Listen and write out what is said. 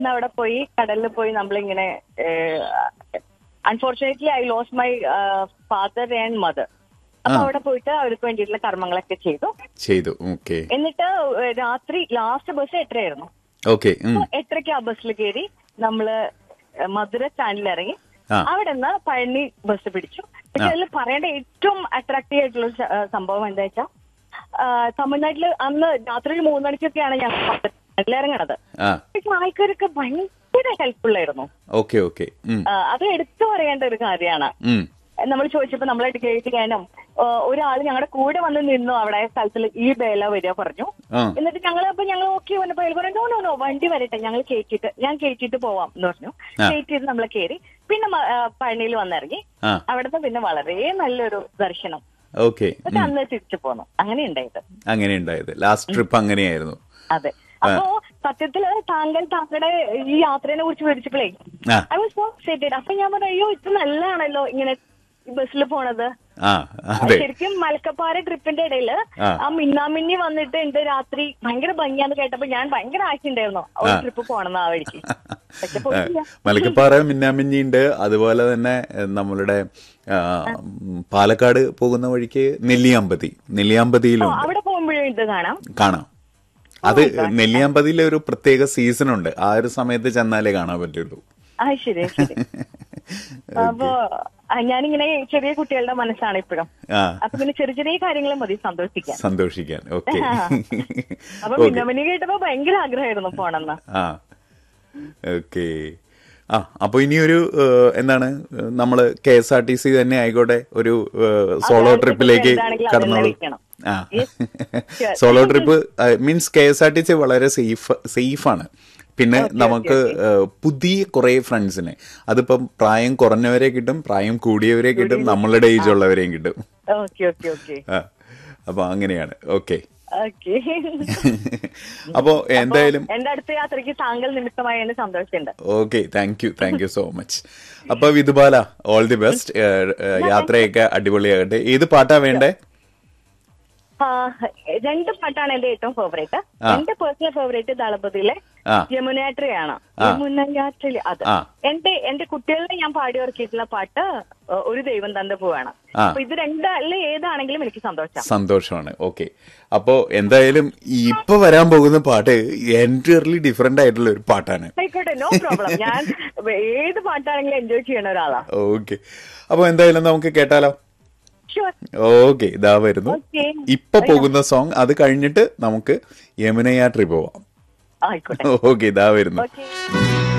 ഇന്ന് അവിടെ പോയി കടലിൽ പോയി നമ്മളിങ്ങനെ unfortunately I lose my father and mother അപ്പൊ ആ. അവിടെ പോയിട്ട് അവർക്ക് വേണ്ടിയിട്ടുള്ള കർമ്മങ്ങളൊക്കെ ചെയ്തു ചെയ്തു ഓക്കെ എന്നിട്ട് ഏഹ്, രാത്രി ലാസ്റ്റ് ബസ് എട്ടരയായിരുന്നു ഓക്കെ അപ്പൊ എട്ടരയ്ക്ക് ആ ബസ്സിൽ കയറി നമ്മള് ഏഹ്, മധുര സ്റ്റാൻഡിൽ ഇറങ്ങി ആ. അവിടെ നിന്ന് പഴനി ബസ് പിടിച്ചു പക്ഷെ അതിൽ പറയേണ്ട ഏറ്റവും അട്രാക്റ്റീവ് ആയിട്ടുള്ള ഒരു സ- ഏഹ് സംഭവം എന്താ വെച്ചാൽ തമിഴ്നാട്ടില് അന്ന് രാത്രി ഒരു മൂന്ന് മണിക്കൊക്കെയാണ് ഞാൻ സ്റ്റാൻഡിൽ ഇറങ്ങണത് ആ പക്ഷെ ആൾക്കാരൊക്കെ ഭയങ്കര ഹെൽപ്ഫുൾ ആയിരുന്നു ഓക്കെ ഓക്കെ ഉം, ആ, അത് എടുത്തു പറയേണ്ട ഒരു കാര്യമാണ് ഉം. നമ്മൾ ചോദിച്ചപ്പോ നമ്മളെ ടിക്കറ്റ് ചെയ്യാനും ഒരാൾ ഞങ്ങളുടെ കൂടെ വന്ന് നിന്നു അവിടെ സ്ഥലത്തിൽ ഈ ബേല വരിക പറഞ്ഞു ആ എന്നിട്ട് ഞങ്ങൾ അപ്പൊ ഞങ്ങൾ ഓക്കെ വന്നപ്പോ അയാൾ പറഞ്ഞു നോ നോ നോ വണ്ടി വരട്ടെ ഞങ്ങൾ കയറ്റിട്ട് ഞാൻ കയറ്റിട്ട് പോവാം എന്ന് പറഞ്ഞു ആ. കയറ്റിട്ട് നമ്മളെ കയറി പിന്നെ മ- ആ, പഴനിയിൽ വന്നിറങ്ങി ആ അവിടുന്ന് പിന്നെ വളരെ നല്ലൊരു ദർശനം ഓക്കെ എന്നിട്ട് അന്ന് തിരിച്ചു പോന്നു അങ്ങനെ ഉണ്ടായത് അങ്ങനെ ഉണ്ടായത് ലാസ്റ്റ് ട്രിപ്പ് അങ്ങനെയായിരുന്നു അതെ അപ്പോ സത്യത്തില് താങ്കൾ താങ്കളുടെ ഈ യാത്രയെ കുറിച്ച് വിവരിച്ചപ്പോഴേ ആ ഐ വാസ് സോ എക്സൈറ്റഡ് അപ്പൊ ഞാൻ പറഞ്ഞു അയ്യോ ഇത് നല്ലതാണല്ലോ ഇങ്ങനെ ബസ്സിൽ പോണത് ആ അതെ ശരിക്കും മലക്കപ്പാറ ട്രിപ്പിന്റെ ഇടയില് ആ. ആ മിന്നാമിന്നി വന്നിട്ട് ഉണ്ട് രാത്രി ഭയങ്കര ഭംഗിയാന്ന് കേട്ടപ്പോ ഞാൻ ഭയങ്കര ആശയുണ്ടായിരുന്നു ഒരു ആ. ട്രിപ്പ് പോണെന്ന് ആ വഴിക്ക് പക്ഷെ പോയില്ല മലക്കപ്പാറ മിന്നാമിഞ്ഞിണ്ട് അതുപോലെ തന്നെ എഹ്, നമ്മളുടെ ആ, ഉം, പാലക്കാട് പോകുന്ന വഴിക്ക് നെല്ലിയാമ്പതി ഓ, നെല്ലിയാമ്പതിയിലുണ്ട് അവിടെ പോകുമ്പോഴും ഇത് കാണാം കാണാം അത് നെല്ലിയാമ്പതിയിലെ ഒരു പ്രത്യേക സീസൺ ഉണ്ട് ആ ഒരു സമയത്ത് ചെന്നാലേ കാണാൻ പറ്റുള്ളൂ ആ ശരി ശരി അപ്പൊ ആ, ഞാനിങ്ങനെ ചെറിയ കുട്ടികളുടെ മനസ്സാണ് ഇപ്പോഴും ആ അപ്പൊ പിന്നെ ചെറിയ ചെറിയ കാര്യങ്ങൾ മതി സന്തോഷിക്കാൻ സന്തോഷിക്കാൻ ഓക്കെ അപ്പൊ മിന്നമിന്നി കേട്ടപ്പോ ഭയങ്കര ആഗ്രഹമായിരുന്നു പോണെന്ന് ആ ഓക്കെ ആ അപ്പൊ ഇനിയൊരു ഏഹ്, എന്താണ് ഏഹ്, നമ്മള് K S R T C തന്നെ ആയിക്കോട്ടെ ഒരു സോളോ അടുത്ത ട്രിപ്പിലേക്ക് trip എന്താണെങ്കിലും അത് തന്നെ കടന്നോളൂ വെക്കണം. ആ Yes. Sure. Solo trip means K S R T C വളരെ സേഫ് സേഫാണ് പിന്നെ നമുക്ക് ഏഹ്, പുതിയ കുറെ ഫ്രണ്ട്സിനെ അതിപ്പം പ്രായം കുറഞ്ഞവരെ കിട്ടും പ്രായം കൂടിയവരെ കിട്ടും നമ്മളുടെ ഏജ് ഉള്ളവരെയും കിട്ടും ഓക്കെ ഓക്കെ ഓക്കെ ആ അപ്പൊ അങ്ങനെയാണ് ഓക്കെ ഓക്കെ അപ്പോ എന്തായാലും എന്റെ അടുത്ത യാത്രയ്ക്ക് താങ്കൾ നിമിത്തമായതിന് സന്തോഷമുണ്ട് okay thank you thank you so much അപ്പൊ വിധുബാല ഓൾ ദി ബെസ്റ്റ് യാത്രയൊക്കെ അടിപൊളിയാകട്ടെ ഏത് പാട്ടാ വേണ്ടേ ആ, രണ്ട് പാട്ടാണ് എന്റെ ഏറ്റവും ഫേവറേറ്റ് ആ. എന്റെ പേഴ്സണൽ ഫേവറേറ്റ് ദളപതിയിലെ ആ യമുനയാത്രയാണ് ആ. യമുനയാത്രയിൽ അത് ആ. എന്റെ എന്റെ കുട്ടികളെ ഞാൻ പാടി ഓർക്കിയിട്ടുള്ള പാട്ട് ഏ, ഒരു ദൈവം തന്റെ പോവാണ് ആ. അപ്പൊ ഇത് രണ്ടല്ല ഏതാണെങ്കിലും എനിക്ക് സന്തോഷം സന്തോഷമാണ് ഓക്കെ അപ്പോ എന്തായാലും ഇപ്പൊ വരാൻ പോകുന്ന പാട്ട് എൻറ്റയർലി ഡിഫറെന്റ് ആയിട്ടുള്ള ഒരു പാട്ടാണ് ആയിക്കോട്ടെ നോ പ്രോബ്ലം ഞാൻ ഏത് പാട്ടാണെങ്കിലും എൻജോയ് ചെയ്യണ ഒരാളാ ഓക്കെ അപ്പൊ എന്തായാലും നമുക്ക് കേട്ടാലോ ഷുവർ ഓക്കെ ഇതാ വരുന്നു ഓക്കെ ഇപ്പൊ പോകുന്ന സോങ് അത് കഴിഞ്ഞിട്ട് നമുക്ക് യമുനയാട്രി പോവാം ആയിക്കോട്ടെ ഓക്കെ ഇതാ വരുന്നു ഓക്കെ